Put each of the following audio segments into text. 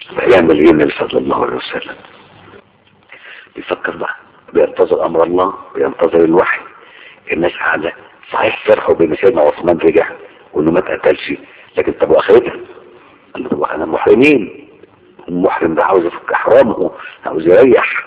يعمل ايه النبي صلى الله عليه وسلم بيفكر بقى بينتظر امر الله بينتظر الوحي الناس قاعده صحيح فرحوا بان سيدنا عثمان رجع وانه ما اتقتلش لكن طب واخرتها قال له طب احنا محرمين المحرم ده عاوز يفك احرامه عاوز يريح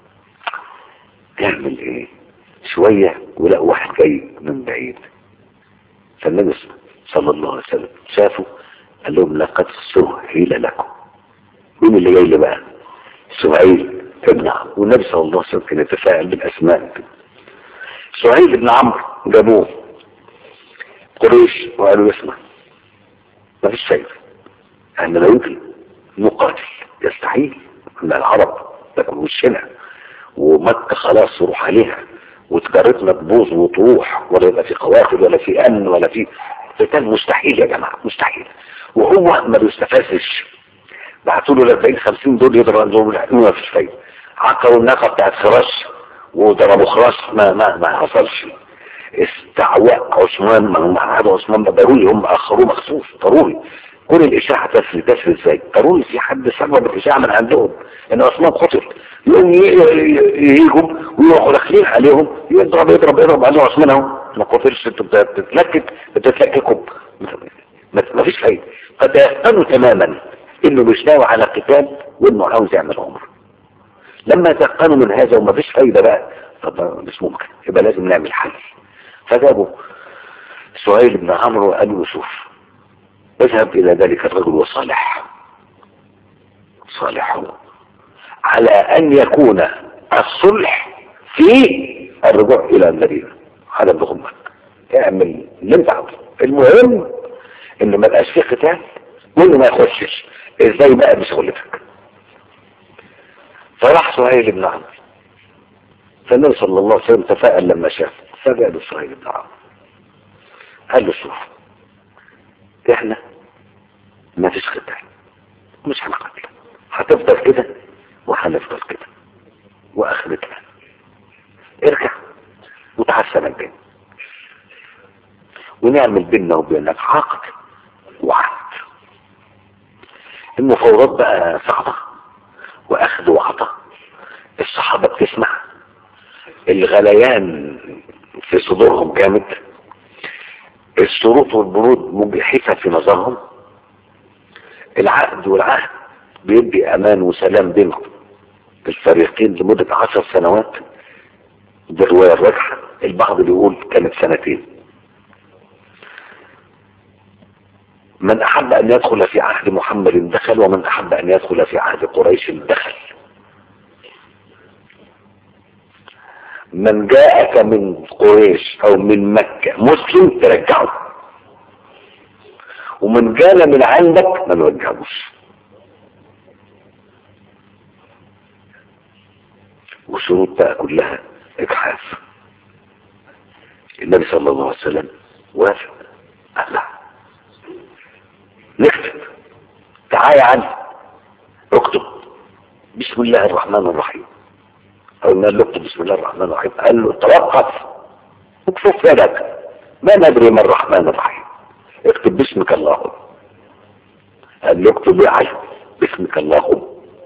يعمل ايه شوية ولقوا واحد جاي من بعيد فالنبي صلى الله عليه وسلم شافوا قال لهم لقد سهل لكم مين اللي جاي لي بقى سهيل ابن عمرو والنبي صلى الله عليه وسلم كان يتفاعل بالاسماء سهيل بن عمرو جابوه قريش وقالوا اسمع ما فيش فايدة احنا لا يمكن نقاتل يستحيل ان العرب تكون وشنا ومكة خلاص تروح عليها وتجارتنا تبوظ وتروح ولا يبقى في قوافل ولا في امن ولا في قتال مستحيل يا جماعة مستحيل وهو ما بيستفزش بعتوا له ال 40 50 دول يضربوا عندهم ما فيش فايدة عقروا الناقة بتاعت خراش وضربوا خراش ما ما ما حصلش استعواء عثمان ما هم قعدوا عثمان ده ضروري هم اخروه مخصوص ضروري كل الاشاعة تسري تسري ازاي ضروري في حد سبب الاشاعة من عندهم ان عثمان قتل يقوم يهيجوا ويروحوا داخلين عليهم يضرب يضرب يضرب عليه عثمان اهو ما قتلش انتوا بتتلكك بتتلككوا ما فيش فايدة قد يقتنوا تماما انه مش ناوي على قتال وانه عاوز يعمل عمر لما يتيقنوا من هذا وما فيش فايدة بقى طب مش ممكن يبقى لازم نعمل حل فجابوا سهيل بن عمرو وقالوا له شوف اذهب الى ذلك الرجل وصالح صالح هو على ان يكون الصلح في الرجوع الى المدينة هذا بغمك اعمل اللي انت عاوزه المهم ان ما بقاش فيه قتال وانه ما يخشش ازاي بقى بسهولتك فراح سهيل بن عمرو فالنبي صلى الله عليه وسلم تفاءل لما شاف فجاء له سهيل بن عمرو قال له شوف احنا ما فيش قتال مش هنقتل هتفضل كده وهنفضل كده واخرتنا ارجع وتحسن الجن ونعمل بيننا وبينك عقد وعهد المفاوضات بقى صعبة واخذ وعطى الصحابة بتسمع الغليان في صدورهم جامد الشروط والبنود مجحفة في نظرهم العقد والعهد بيدي امان وسلام بينهم الفريقين لمدة عشر سنوات دي الرواية الراجحة البعض بيقول كانت سنتين من احب ان يدخل في عهد محمد دخل ومن احب ان يدخل في عهد قريش دخل من جاءك من قريش او من مكة مسلم ترجعه ومن جانا من عندك ما نرجعوش وشروط بقى كلها اجحاف النبي صلى الله عليه وسلم وافق قال لا نكتب تعالى عني اكتب بسم الله الرحمن الرحيم قلنا له اكتب بسم الله الرحمن الرحيم قال له توقف اكفف يدك ما ندري ما الرحمن الرحيم اكتب باسمك اللهم قال له اكتب يا علي باسمك اللهم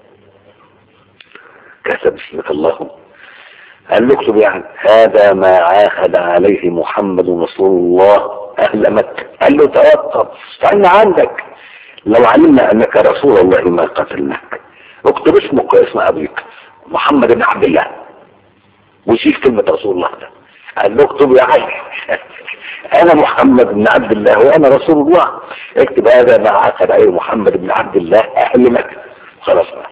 كتب باسمك اللهم قال له اكتب يعني هذا ما عاهد عليه محمد رسول الله اهل مكة قال له توقف استنى عندك لو علمنا انك رسول الله ما قتلناك اكتب اسمك واسم ابيك محمد بن عبد الله وشيل كلمة رسول الله ده قال له اكتب يا علي انا محمد بن عبد الله وانا رسول الله اكتب هذا ما عقد عليه محمد بن عبد الله اهل مكة خلاص بقى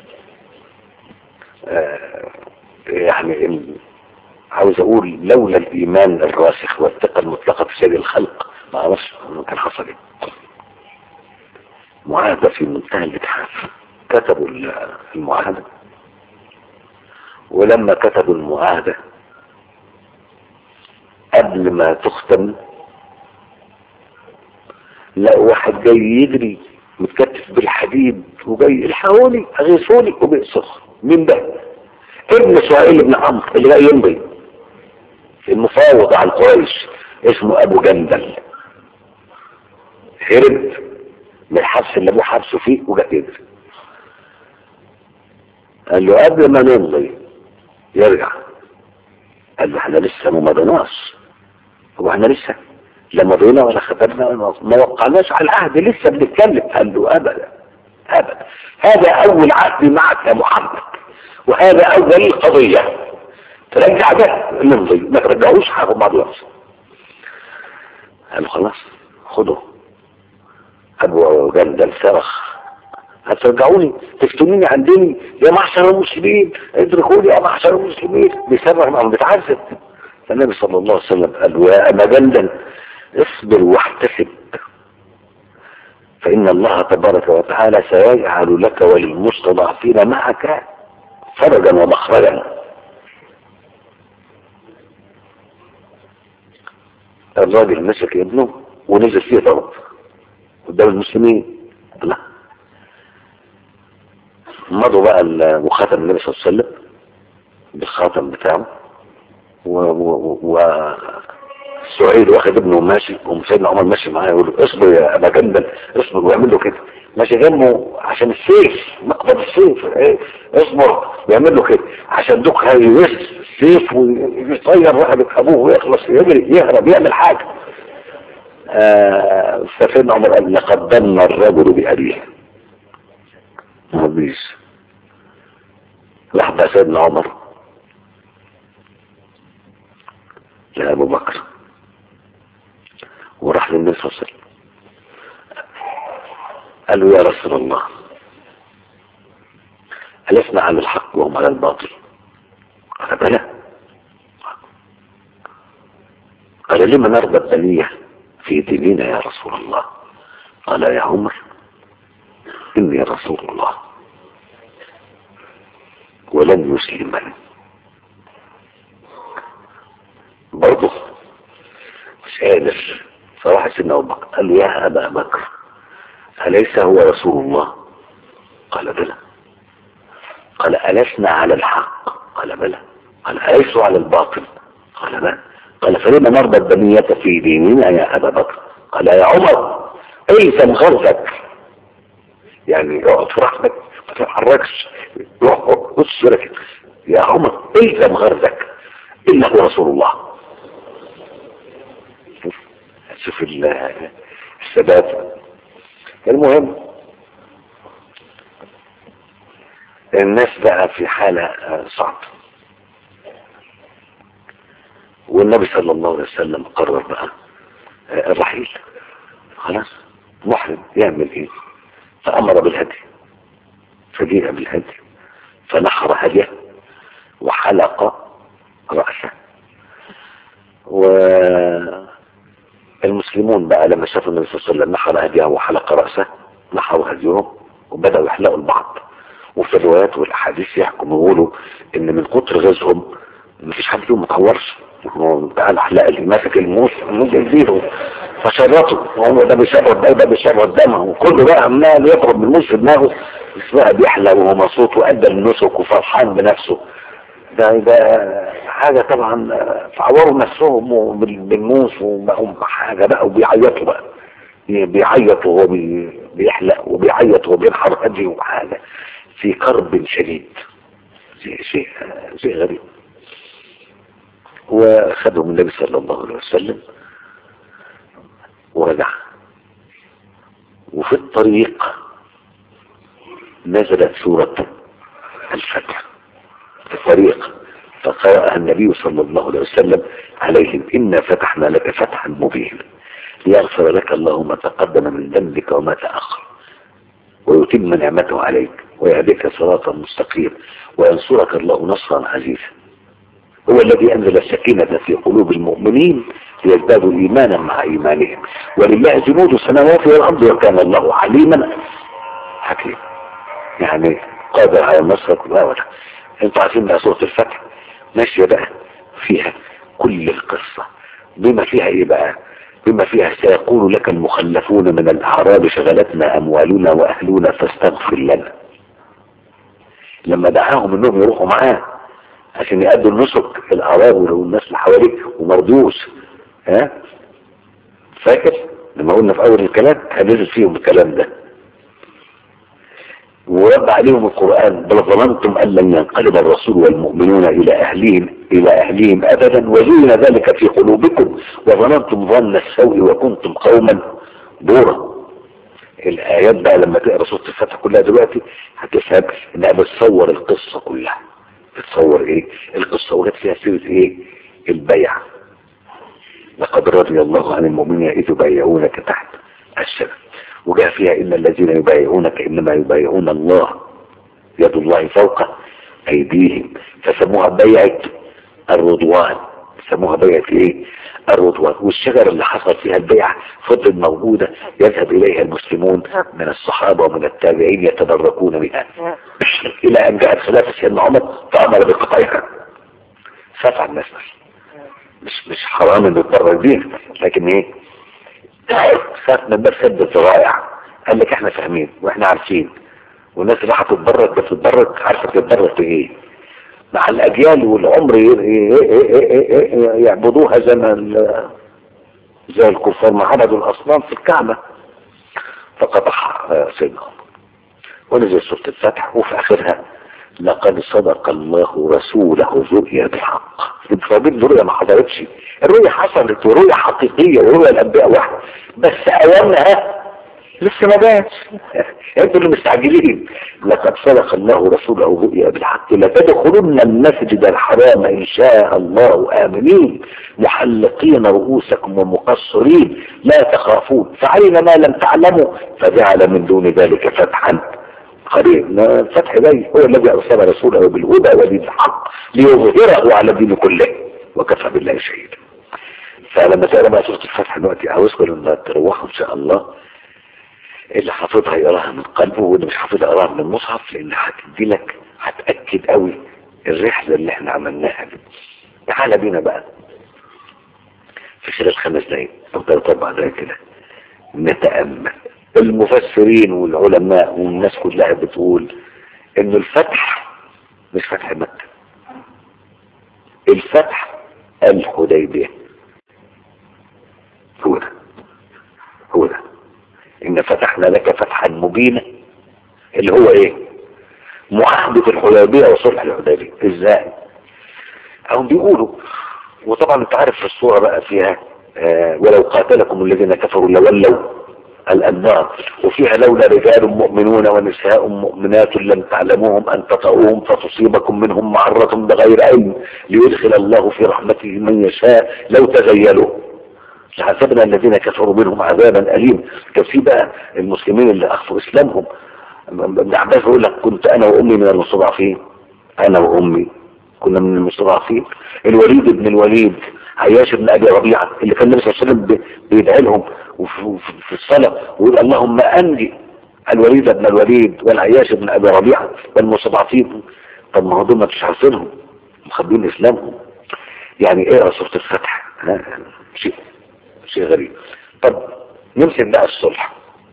آه يعني ال... عاوز اقول لولا الايمان الراسخ والثقة المطلقة في سيد الخلق ما اعرفش كان حصل ايه معاهدة في منتهى الاتحاف كتبوا المعاهدة ولما كتبوا المعاهدة قبل ما تختم لقوا واحد جاي يجري متكتف بالحديد وجاي الحقوني اغيثوني وبيصخ مين ده ابن سهيل بن عمرو اللي جاي يمضي المفاوض عن قريش اسمه ابو جندل هرب من الحبس اللي ابوه حبسه فيه وجات يجري قال له قبل ما نمضي يرجع قال له احنا لسه ما مضيناش هو احنا لسه لا مضينا ولا خطبنا ما وقعناش على العهد لسه بنتكلم قال له ابدا ابدا هذا اول عهد معك يا محمد وهذا اول قضيه ترجع ده نمضي ما ترجعوش هاخد بعض الوقت قال له خلاص خده ابو جندل صرخ هترجعوني تفتنوني عن ديني يا معشر المسلمين ادركوني يا معشر المسلمين بسبب انه بيتعذب فالنبي صلى الله عليه وسلم قال له يا ابا جندل اصبر واحتسب فإن الله تبارك وتعالى سيجعل لك وللمستضعفين معك فرجا ومخرجا الراجل مسك ابنه ونزل فيه ضرب قدام المسلمين لا مضوا بقى وختم النبي صلى الله عليه وسلم بالخاتم بتاعه و, و, و سعيد واخد ابنه ماشي وسيدنا عمر ماشي معاه يقول له اصبر يا ابا جندل اصبر ويعمل له كده ماشي جنبه عشان السيف مقبض السيف ايه اصبر ويعمل له كده عشان دوك هيوز السيف ويطير رقبة ابوه ويخلص يجري يهرب يعمل حاجة آه فسيدنا عمر قال لقد ضن الرجل بأبيه مبيش راح بقى سيدنا عمر لأبو بكر وراح للنبي صلى الله عليه وسلم قال له يا رسول الله ألسنا على الحق وهم على الباطل قال بلى قال لما نرضى الدنية في ديننا يا رسول الله قال يا عمر إني رسول الله ولن يسلمني برضه مش قادر فراح سيدنا ابو بكر قال له يا ابا بكر اليس هو رسول الله قال بلى قال ألسنا على الحق قال بلى قال أليسوا على الباطل قال بلى قال فلما نرضى الدنية في ديننا يا أبا بكر قال يا عمر الزم غرزك يعني اقعد في رحمك ما تتحركش روح بص لك يا عمر الزم غرزك انه رسول الله شوف الثبات المهم الناس بقى في حالة صعبة والنبي صلى الله عليه وسلم قرر بقى الرحيل خلاص محرم يعمل ايه فأمر بالهدي فجيء بالهدي فنحر هديه وحلق رأسه والمسلمون بقى لما شافوا النبي صلى الله عليه وسلم نحر هديه وحلق رأسه نحروا هديهم وبدأوا يحلقوا البعض وفي الروايات والأحاديث يحكموا يقولوا إن من كتر غزهم مفيش حد فيهم متعورش بقى الأحلاق اللي ماسك الموس الموس يزيده فشرطوا وهو ده بيشرط ده ده بيشرط دمه وكله بقى عمال يضرب بالموس في دماغه بس بقى بيحلق وهو مبسوط وأدى النسك وفرحان بنفسه ده ده حاجة طبعا فعوروا نفسهم بالموس وبقوا حاجة بقى وبيعيطوا بقى بيعيط وهو بيحلق وبيعيط وهو بينحر هدي وحاجة في كرب شديد شيء شيء شيء غريب وخدهم النبي صلى الله عليه وسلم ورجع وفي الطريق نزلت سورة الفتح في الطريق فقرأها النبي صلى الله عليه وسلم عليهم إنا فتحنا لك فتحا مبينا ليغفر لك الله ما تقدم من ذنبك وما تأخر ويتم نعمته عليك ويهديك صراطا مستقيما وينصرك الله نصرا عزيزا هو الذي أنزل السكينة في قلوب المؤمنين ليزدادوا إيمانا مع إيمانهم ولله جنود السماوات والأرض وكان الله عليما حكيما يعني قادر على النصر كلها ولا انتوا عارفين بقى سورة الفتح ماشية بقى فيها كل القصة بما فيها ايه بقى بما فيها سيقول لك المخلفون من الأعراب شغلتنا أموالنا وأهلنا فاستغفر لنا لما دعاهم انهم يروحوا معاه عشان يأدوا النسك الأعراب والناس اللي حواليه ومرضوش ها فاكر لما قلنا في أول الكلام هنزل فيهم الكلام ده ورد عليهم القرآن بل ظننتم أن لن ينقلب الرسول والمؤمنون إلى أهلهم إلى أهلهم أبدا وزين ذلك في قلوبكم وظننتم ظن السوء وكنتم قوما بورا الآيات بقى لما تقرأ سورة الفتح كلها دلوقتي هتفهم إنها بتصور القصة كلها بتصور إيه القصة وجت فيها سيرة إيه البيع لقد رضي الله عن المؤمنين إذ يبايعونك تحت الشجر وجاء فيها إن الذين يبايعونك إنما يبايعون الله يد الله فوق أيديهم فسموها بيعة الرضوان سموها بيعة ايه الرضوان والشجرة اللي حصل فيها البيعة فضلت موجودة يذهب إليها المسلمون من الصحابة ومن التابعين يتبركون بها إلى أن جاءت خلافة سيدنا عمر فأمر بقطعها فتح الناس بس مش مش حرام انه يتبرك بيها لكن ايه خاف من باب سد الذرائع قال لك احنا فاهمين واحنا عارفين والناس اللي هتتبرك بتتبرك عارفه تتبرك بايه مع الاجيال والعمر يعبدوها زي ما زي الكفار ما عبدوا الاصنام في الكعبه فقطعها سيدنا عمر ونزل سوره الفتح وفي اخرها لقد صدق الله رسوله الرؤيا بحق الفرابين الرؤيا ما حضرتش الرؤيا حصلت ورؤيا حقيقية ورؤيا الأنبياء واحد بس أيامها لسه ما جاش انتوا اللي مستعجلين لقد صدق الله رسوله الرؤيا بالحق لتدخلن المسجد الحرام إن شاء الله آمنين محلقين رؤوسكم ومقصرين لا تخافون فعلم ما لم تعلموا فجعل من دون ذلك فتحا قريب الفتح جاي هو الذي ارسل رسوله بالهدى ودين الحق ليظهره على الدين كله وكفى بالله شهيدا فلما تقرا بقى سوره الفتح دلوقتي عاوزكم لما تروحوا ان شاء الله اللي حافظها يقراها من قلبه واللي مش حافظها يقراها من المصحف لان هتدي لك هتاكد قوي الرحله اللي احنا عملناها دي تعالى بينا بقى في خلال خمس دقايق او ثلاث اربع دقايق كده نتامل المفسرين والعلماء والناس كلها بتقول ان الفتح مش فتح مكة الفتح الحديبية هو ده هو ده ان فتحنا لك فتحا مبينا اللي هو ايه معاهدة الحديبية وصلح الحديبية ازاي هم بيقولوا وطبعا انت عارف في الصورة بقى فيها آه ولو قاتلكم الذين كفروا لولوا الأنهار وفيها لولا رجال مؤمنون ونساء مؤمنات لم تعلموهم أن تطعوهم فتصيبكم منهم معرة بغير علم ليدخل الله في رحمته من يشاء لو تغيلوا لحسبنا الذين كفروا منهم عذابا أليم كان في بقى المسلمين اللي أخفوا إسلامهم ابن عباس يقول لك كنت أنا وأمي من المستضعفين أنا وأمي كنا من المستضعفين الوليد بن الوليد عياش بن ابي ربيعه اللي كان النبي صلى الله عليه وسلم بيدعي لهم في الصلاه ويقول اللهم انجي الوليد بن الوليد والعياش بن ابي ربيعه والمستضعفين طب ما هو دول ما مش عارفينهم مخبين اسلامهم يعني ايه سوره الفتح شيء شيء غريب طب نمسك بقى الصلح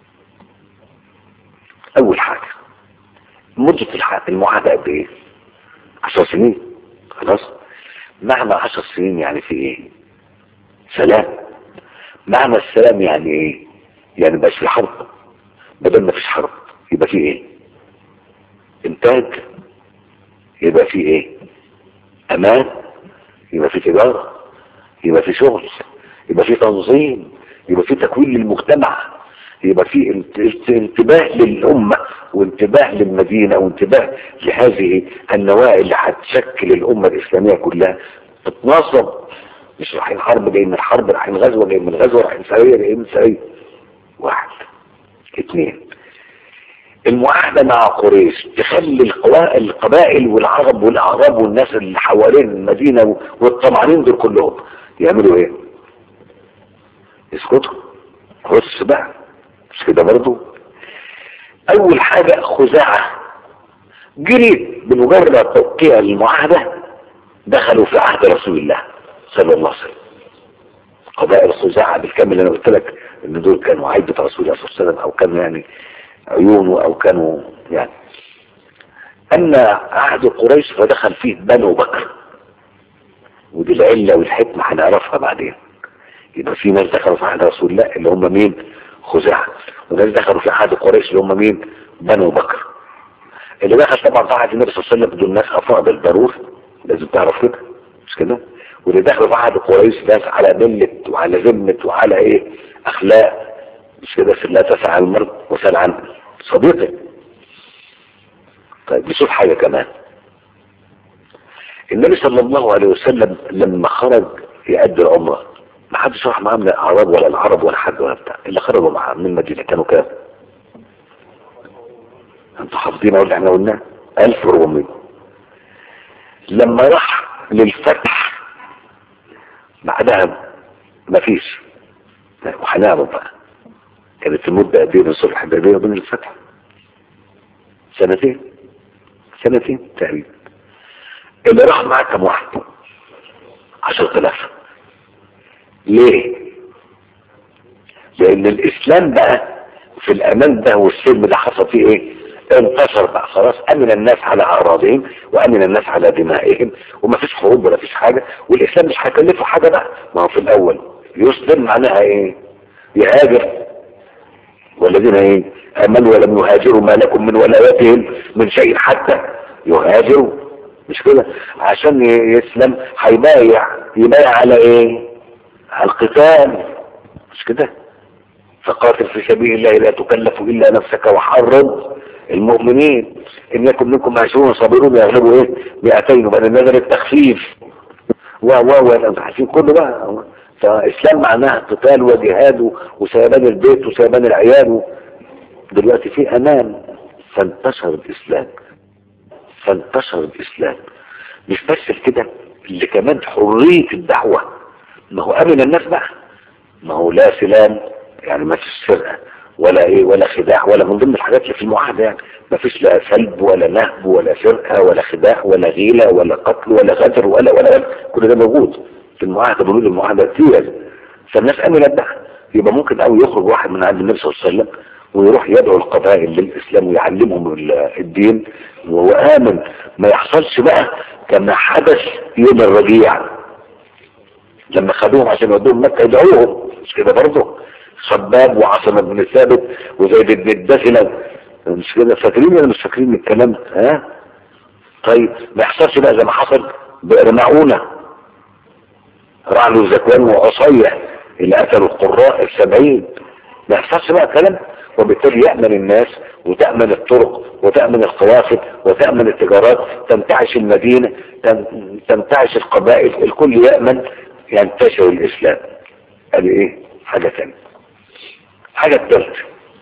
اول حاجه مده المعاهده قد ايه 10 سنين خلاص معنى عشر سنين يعني في ايه سلام معنى السلام يعني ايه يعني مبقاش في حرب بدل ما فيش حرب يبقى في ايه انتاج يبقى في ايه امان يبقى في تجارة يبقى في شغل يبقى في تنظيم يبقى في تكوين للمجتمع يبقى في انتباه للأمة وانتباه للمدينة وانتباه لهذه النواة اللي هتشكل الأمة الإسلامية كلها تتنظم مش رايحين حرب جاي من الحرب رايحين غزوة جاي من الغزوة رايحين سرية جاي من سرية واحد اثنين المعاهدة مع قريش تخلي القبائل والعرب والأعراب والناس اللي حوالين المدينة والطمعانين دول كلهم يعملوا ايه؟ يسكتوا بص بقى مش كده برضو اول حاجة خزاعة جريت بمجرد توقيع المعاهدة دخلوا في عهد رسول الله صلى الله عليه وسلم قبائل خزاعة بالكامل اللي انا قلت لك ان دول كانوا عيبة رسول الله صلى الله عليه وسلم او كانوا يعني عيونه او كانوا يعني اما عهد قريش فدخل فيه بنو بكر ودي العلة والحكمة هنعرفها بعدين يبقى في ناس دخلوا في عهد رسول الله اللي هم مين خزاعة وناس دخلوا في عهد قريش اللي هم مين بنو بكر اللي دخل طبعا طاعة النبي صلى الله عليه وسلم دول ناس افاضل ضروري لازم تعرف كده مش كده واللي دخلوا في عهد قريش ناس على ملة وعلى ذمة وعلى ايه اخلاق مش كده في لا تسعى عن المرض وسأل عن صديقه طيب نشوف حاجة كمان النبي صلى الله عليه وسلم لما خرج يأدي العمرة ما حدش راح معاه من الاعراب ولا العرب ولا حد ولا بتاع اللي خرجوا معاه من المدينة كانوا كام انتوا حافظين اقول احنا قلنا 1400 لما راح للفتح بعدها مفيش وهنعرف بقى كانت المدة قد ايه من صلح الحديبية وبين الفتح سنتين سنتين تقريبا اللي راح معاه كم واحد عشرة آلاف ليه لان الاسلام بقى في الامان ده والسلم ده حصل فيه ايه انتصر بقى خلاص امن الناس على اعراضهم وامن الناس على دمائهم وما فيش حروب ولا فيش حاجة والاسلام مش هيكلفه حاجة بقى ما هو في الاول يسلم معناها ايه يهاجر والذين ايه امنوا ولم يهاجروا ما لكم من ولايتهم من شيء حتى يهاجروا مش كده عشان يسلم هيبايع يبايع على ايه على القتال مش كده فقاتل في سبيل الله لا تكلف الا نفسك وحرض المؤمنين ان يكن منكم عشرون صابرون يغلبوا ايه 200 وبعد نزل التخفيف و و و عارفين كله بقى فاسلام معناها قتال وجهاد وسيبان البيت وسيبان العيال دلوقتي في امان فانتشر الاسلام فانتشر الاسلام مش بس كده اللي كمان حرية الدعوة ما هو امن الناس بقى ما هو لا سلام يعني ما فيش سرقة ولا ايه ولا خداع ولا من ضمن الحاجات اللي في المعاهدة يعني ما فيش لا سلب ولا نهب ولا سرقة ولا خداع ولا غيلة ولا قتل ولا غدر ولا ولا كل ده موجود في المعاهدة بنود المعاهدة كتير فالناس امنت بقى يبقى ممكن قوي يخرج واحد من عند النبي صلى الله عليه وسلم ويروح يدعو القبائل للإسلام ويعلمهم الدين وهو آمن ما يحصلش بقى كما حدث يوم الرجيع لما خدوهم عشان يودوهم مكة يدعوهم مش كده برضه خباب وعاصم بن ثابت وزيد بن الدخلة مش كده فاكرين ولا مش فاكرين الكلام ها طيب ما يحصلش بقى زي ما حصل بئر معونة رعل زكوان وعصية اللي قتلوا القراء السبعين ما يحصلش بقى كلام وبالتالي يأمن الناس وتأمن الطرق وتأمن القوافل وتأمن التجارات تنتعش المدينة تنتعش القبائل الكل يأمن ينتشر الإسلام قال إيه حاجة ثانية حاجة الثالثة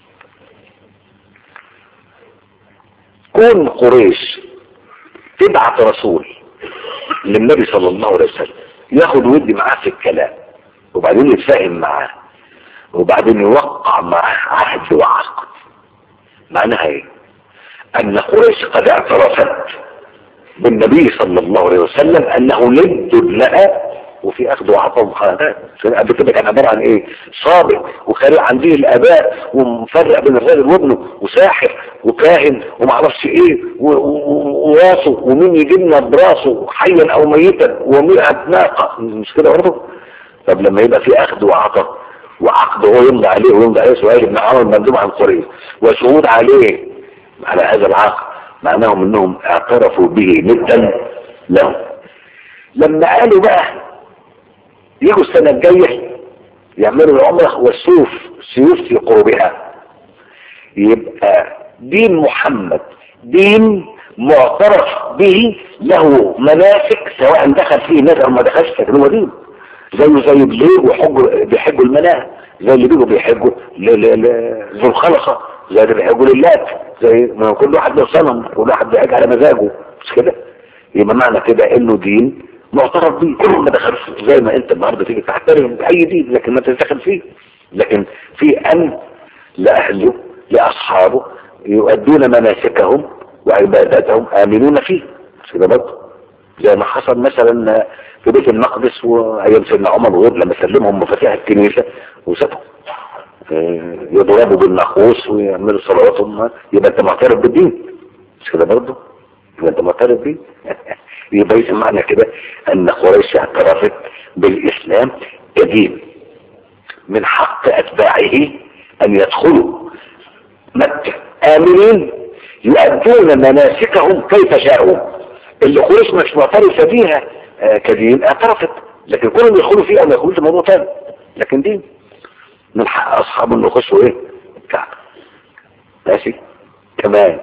كون قريش تبعت رسول للنبي صلى الله عليه وسلم ياخد ودي معاه في الكلام وبعدين يتفاهم معاه وبعدين يوقع معاه عهد وعقد معناها ايه ان قريش قد اعترفت بالنبي صلى الله عليه وسلم انه لد لها وفي اخذ وعطاء ومخالفات قبل كده كان عباره عن ايه صابر وخارج عن دين الاباء ومفرق بين الراجل وابنه وساحر وكاهن ومعرفش ايه وراسه ومين يجيب لنا براسه حيا او ميتا ومئة ناقه مش كده برضه طب لما يبقى في اخذ وعطاء وعقد هو يمضي عليه ويمضي عليه سؤال ابن عمر مندوب عن قريش وشهود عليه على هذا العقد معناهم انهم اعترفوا به ندا له لما قالوا بقى يجوا السنة الجاية يعملوا العمرة والسيوف سيوف في قربها يبقى دين محمد دين معترف به له مناسك سواء دخل فيه ناس او ما دخلش لكن هو دين زيه زي بليه وحجوا بيحجوا المناه زي اللي بيجوا بيحجوا ذو الخلقة زي اللي بيحجوا للات زي ما كل واحد له صنم كل واحد بيحج على مزاجه مش كده يبقى معنى كده انه دين معترف بيه كل ما دخلش زي ما انت النهارده تيجي تحترم اي دين لكن ما تدخل فيه لكن في امن لاهله لاصحابه يؤدون مناسكهم وعباداتهم امنون فيه مش كده برضه زي ما حصل مثلا في بيت المقدس وايام سيدنا عمر وغير لما سلمهم مفاتيح الكنيسه وسابهم يضربوا بالناقوس ويعملوا صلواتهم يبقى انت معترف بالدين مش كده برضه يبقى انت معترف بيه يبقى يسمى معنى كده ان قريش اعترفت بالاسلام كدين من حق اتباعه ان يدخلوا مكة امنين يؤدون مناسكهم كيف شاءوا اللي قريش مش معترفة بيها آه، كدين اعترفت لكن كلهم يدخلوا فيها وما يدخلوش موضوع تاني لكن دين من حق اصحاب انه يخشوا ايه الكعبة ماشي كمان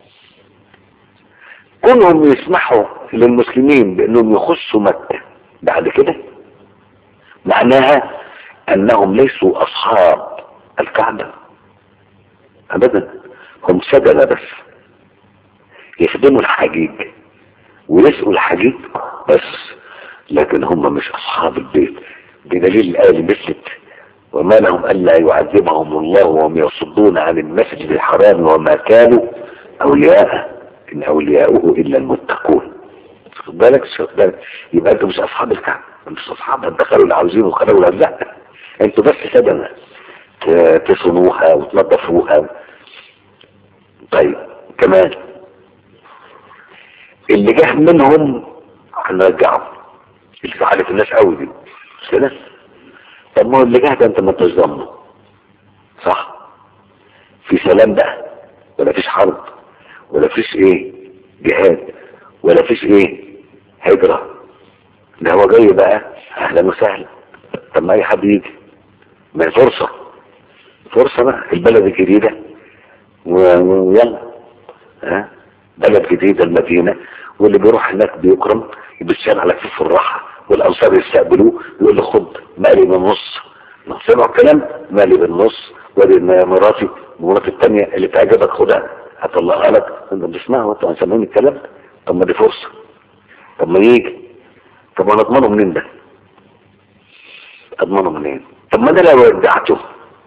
كونهم يسمحوا للمسلمين بانهم يخشوا مكة بعد كده معناها انهم ليسوا اصحاب الكعبة ابدا هم سجنة بس يخدموا الحجيج ويسقوا الحجيج بس لكن هم مش اصحاب البيت بدليل الآية اللي مثلت وما لهم ألا يعذبهم الله وهم يصدون عن المسجد الحرام وما كانوا أولياءه إن أولياؤه إلا المتقون خد بالك خد بالك يبقى أنتوا مش أصحاب الكعبة مش أصحاب دخلوا اللي عاوزينه وخلوا لا لا أنتوا بس سدنة تصنوها وتنظفوها طيب كمان اللي جه منهم هنرجعه اللي زعلت الناس قوي دي مش كده طب ما هو اللي جه ده انت ما انتش ضامنه صح في سلام بقى ولا فيش حرب ولا فيش ايه جهاد ولا فيش ايه هجرة ده هو جاي بقى اهلا وسهلا طب ما اي حد يجي ما هي فرصة فرصة بقى البلد الجديدة و- و- ويلا ها بلد جديدة المدينة واللي بيروح هناك بيكرم وبيتشال على كتف الراحة والأنصار يستقبلوه يقول له خد مالي بالنص سمعوا الكلام مالي بالنص ودي مراتي مراتي التانية اللي تعجبك خدها هطلعها لك انت بتسمعها وانت سامعين الكلام طب ما دي فرصة طب ما يجي طب انا اضمنه منين ده اضمنه منين طب ما انا لو رجعته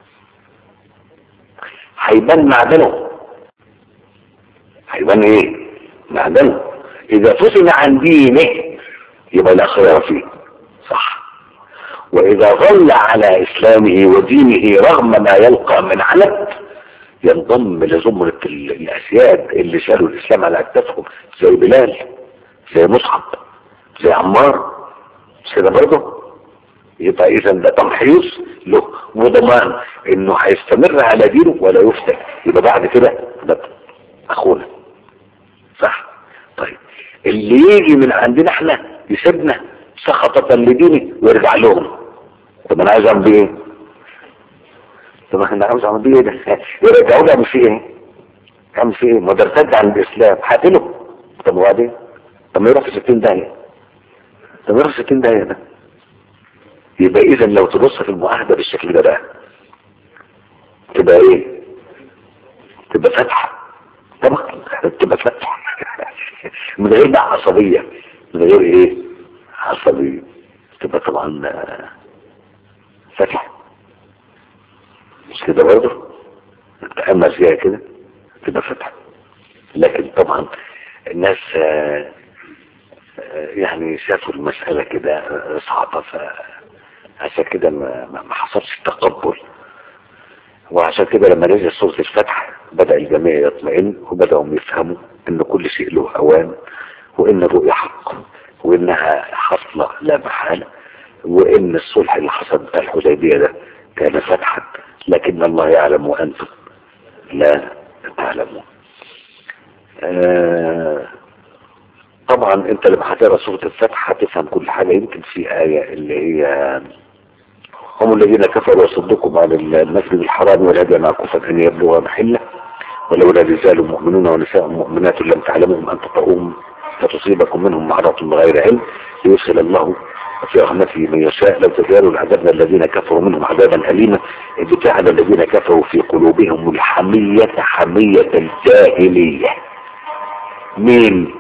هيبان معدنه هيبان ايه معدنه اذا فصل عن دينه يبقى لا خير فيه صح واذا ظل على اسلامه ودينه رغم ما يلقى من عنت ينضم لزمرة ال- الاسياد اللي شالوا الاسلام على اكتافهم زي بلال زي مصعب زي عمار مش كده برضه يبقى اذا ده تمحيص له وضمان انه هيستمر على دينه ولا يفتن يبقى بعد كده ده اخونا صح طيب اللي يجي من عندنا احنا يسيبنا سخطة لدينه ويرجع لهم طب انا عايز اعمل بيه ايه طب انا عاوز اعمل بيه ايه ده يرجعوا لي اعمل فيه ايه اعمل فيه ايه ما ده ارتد عن الاسلام هقتله طب وبعدين طب ما يروح في 60 داهيه طب يروح في 60 داهيه ده يبقى اذا لو تبص في المعاهده بالشكل ده بقى تبقى ايه تبقى فتحه طبعا تبقى فتحه من غير بقى عصبيه من غير ايه عصبيه تبقى طبعا آه، فتحه مش كده برضه تأمل فيها كده تبقى فتحه لكن طبعا الناس آه، آه، يعني شافوا المسألة كده آه، صعبة فعشان كده ما ما- ما حصلش تقبل وعشان كده لما نزل سورة الفتح بدأ الجميع يطمئن وبدأوا يفهموا ان كل شيء له اوان وان الرؤيا حق وانها حصلة لا محالة وان الصلح اللي حصل بتاع الحديبية ده كان فتحا لكن الله يعلم وانتم لا تعلمون آه طبعا انت لما هتقرا سورة الفتح هتفهم كل حاجة يمكن في آية اللي هي هم الذين كفروا وصدقوا عن المسجد الحرام والهدي معكوفا ان يبلغ محله ولولا رجال مؤمنون ونساء مؤمنات لم تعلموهم ان تطؤوهم فتصيبكم منهم معرة بغير علم ليدخل الله في رحمته من يشاء لو تزالوا لعذبنا الذين كفروا منهم عذابا أليما إذ جعل الذين كفروا في قلوبهم الحمية حمية الجاهلية مين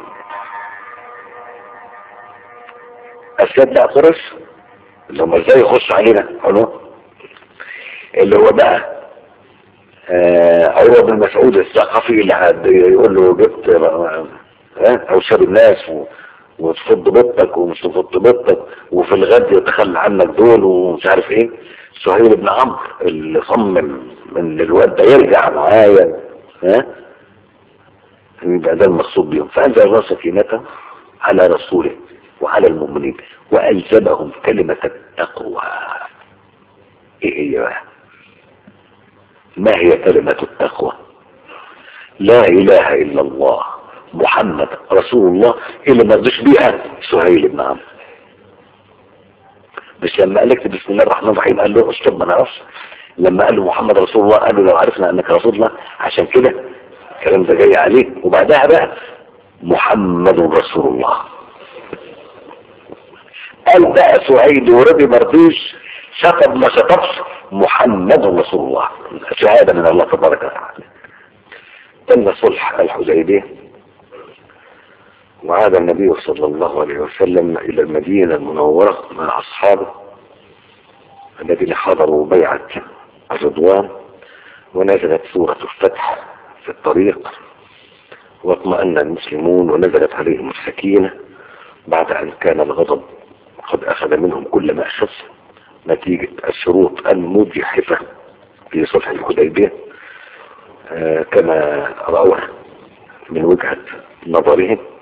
أسد قرش اللي هم ازاي يخش علينا حلو اللي هو بقى آه عروة بن مسعود الثقفي اللي عاد يقول له جبت آه، او شاب الناس و... وتفض بطك ومش تفض بطك وفي الغد يتخلى عنك دول ومش عارف ايه سهيل بن عمرو اللي صمم ان الواد ده يرجع معايا ها يبقى ده المقصود بيهم فانزل الله سكينته على رسوله وعلى المؤمنين والزمهم كلمة التقوى ايه هي بقى ما هي كلمة التقوى لا اله الا الله محمد رسول الله اللي ما رضيش بيها سهيل بن عمرو مش لما قال لك بسم الله الرحمن الرحيم قال له اشطب ما نعرفش لما قال له محمد رسول الله قال له لو عرفنا انك رسول الله عشان كده الكلام ده جاي عليك وبعدها بقى محمد رسول الله قال بقى سعيد ورضي مرضيش شطب ما شطبش محمد رسول الله شهادة من الله تبارك وتعالى تم صلح الحديبية وعاد النبي صلى الله عليه وسلم إلى المدينة المنورة مع أصحابه الذين حضروا بيعة الرضوان ونزلت سورة الفتح في الطريق واطمأن المسلمون ونزلت عليهم السكينة بعد أن كان الغضب قد أخذ منهم كل ما أخذ نتيجة الشروط المجحفة في صلح الحديبية آه كما رأوها من وجهة نظرهم